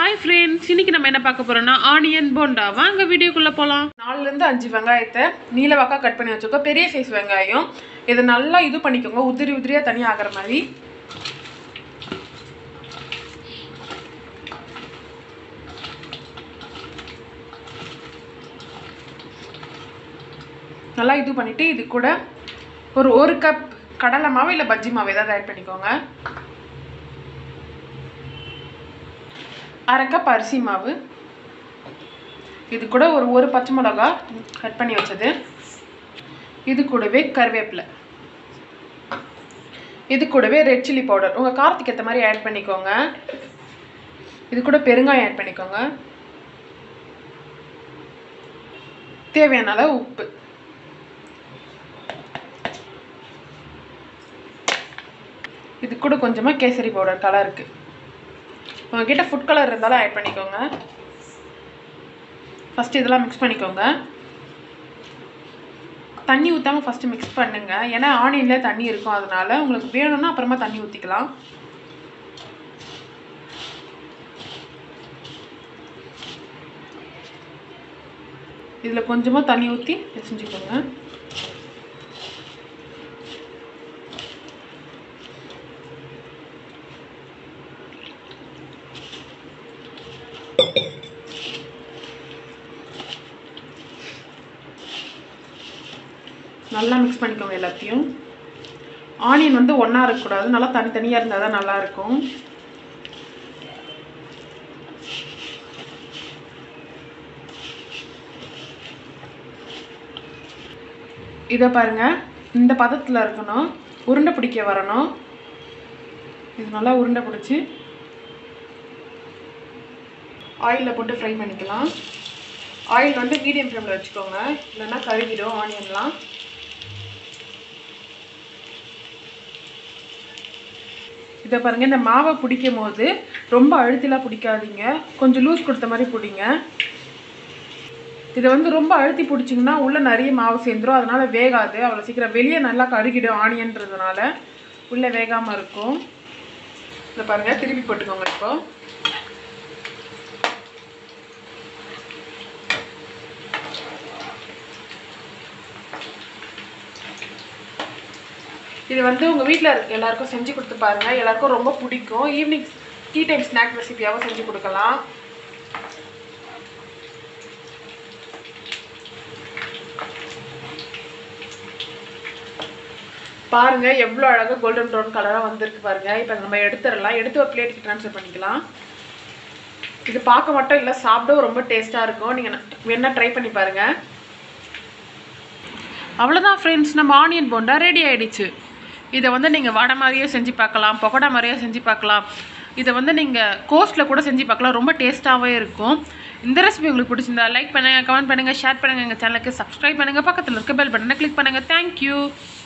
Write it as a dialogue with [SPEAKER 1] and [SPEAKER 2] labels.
[SPEAKER 1] hi friends இன்னைக்கு நம்ம என்ன பார்க்க போறோம்னா ஆனியன் போண்டா வாங்க வீடியோக்குள்ள போலாம் நாலுலேருந்து அஞ்சு வெங்காயத்தை நீல வாக்கா கட் பண்ணி வச்சுக்கோ பெரிய சைஸ் வெங்காயம் இதை நல்லா இது பண்ணிக்கோங்க உதிரி உதிரியாக தனியாக ஆகிற மாதிரி நல்லா இது பண்ணிட்டு இது கூட ஒரு ஒரு கப் கடலை மாவு இல்லை பஜ்ஜி மாவு ஏதாவது ஆட் பண்ணிக்கோங்க அரை கப் அரிசி மாவு இது கூட ஒரு ஒரு பச்சை மிளகா கட் பண்ணி வச்சது இது கூடவே கருவேப்பிலை இது கூடவே ரெட் சில்லி பவுடர் உங்கள் காரத்துக்கு ஏற்ற மாதிரி ஆட் பண்ணிக்கோங்க இது கூட பெருங்காயம் ஆட் பண்ணிக்கோங்க தேவையான அளவு உப்பு இது கூட கொஞ்சமாக கேசரி பவுடர் கலருக்கு உங்ககிட்ட ஃபுட் கலர் இருந்தாலும் ஆட் பண்ணிக்கோங்க ஃபஸ்ட்டு இதெல்லாம் மிக்ஸ் பண்ணிக்கோங்க தண்ணி ஊற்றாமல் ஃபஸ்ட்டு மிக்ஸ் பண்ணுங்க ஏன்னா ஆனியனில் தண்ணி இருக்கும் அதனால உங்களுக்கு வேணும்னா அப்புறமா தண்ணி ஊற்றிக்கலாம் இதில் கொஞ்சமாக தண்ணி ஊற்றி செஞ்சுக்கோங்க நல்லா மிக்ஸ் பண்ணிக்கோங்க எல்லாத்தையும் ஆனியன் வந்து ஒன்றா இருக்கக்கூடாது நல்லா தனித்தனியாக இருந்தால் தான் நல்லாயிருக்கும் இதை பாருங்க இந்த பதத்தில் இருக்கணும் உருண்டை பிடிக்க வரணும் இது நல்லா உருண்டை பிடிச்சி ஆயிலில் போட்டு ஃப்ரை பண்ணிக்கலாம் ஆயில் வந்து மீடியம் ஃப்ளேமில் வச்சுக்கோங்க இல்லைன்னா கருகிடும் ஆனியன்லாம் இதை பாருங்கள் இந்த மாவை பிடிக்கும் போது ரொம்ப அழுத்திலாம் பிடிக்காதீங்க கொஞ்சம் லூஸ் கொடுத்த மாதிரி பிடிங்க இதை வந்து ரொம்ப அழுத்தி பிடிச்சிங்கன்னா உள்ளே நிறைய மாவு சேர்ந்துரும் அதனால வேகாது அவ்வளோ சீக்கிரம் வெளியே நல்லா கருகிடும் ஆனியன்றதுனால உள்ளே வேகாமல் இருக்கும் இதை பாருங்கள் திருப்பி போட்டுக்கோங்க இப்போ இது வந்து உங்கள் வீட்டில் இருக்க எல்லாருக்கும் செஞ்சு கொடுத்து பாருங்கள் எல்லாருக்கும் ரொம்ப பிடிக்கும் ஈவினிங் டீ டைம் ஸ்நாக் ரெசிபியாகவும் செஞ்சு கொடுக்கலாம் பாருங்க எவ்வளோ அழகாக கோல்டன் ப்ரௌன் கலராக வந்திருக்கு பாருங்க இப்போ நம்ம எடுத்துடலாம் எடுத்து ஒரு பிளேட்டுக்கு ட்ரான்ஸ்ஃபர் பண்ணிக்கலாம் இது பார்க்க மட்டும் இல்லை சாப்பிடவும் ரொம்ப டேஸ்ட்டாக இருக்கும் நீங்கள் வேணா ட்ரை பண்ணி பாருங்கள் அவ்வளோதான் ஃப்ரெண்ட்ஸ் நம்ம ஆனியன் போண்டா ரெடி ஆயிடுச்சு இதை வந்து நீங்கள் வடை மாதிரியே செஞ்சு பார்க்கலாம் பக்கோடா மாதிரியே செஞ்சு பார்க்கலாம் இதை வந்து நீங்கள் கோஸ்ட்டில் கூட செஞ்சு பார்க்கலாம் ரொம்ப டேஸ்ட்டாகவே இருக்கும் இந்த ரெசிபி உங்களுக்கு பிடிச்சிருந்தா லைக் பண்ணுங்கள் கமெண்ட் பண்ணுங்கள் ஷேர் பண்ணுங்கள் எங்கள் சேனலுக்கு சப்ஸ்கிரைப் பண்ணுங்கள் பக்கத்தில் இருக்க பெல் பட்டனை கிளிக் பண்ணுங்கள் தேங்க்யூ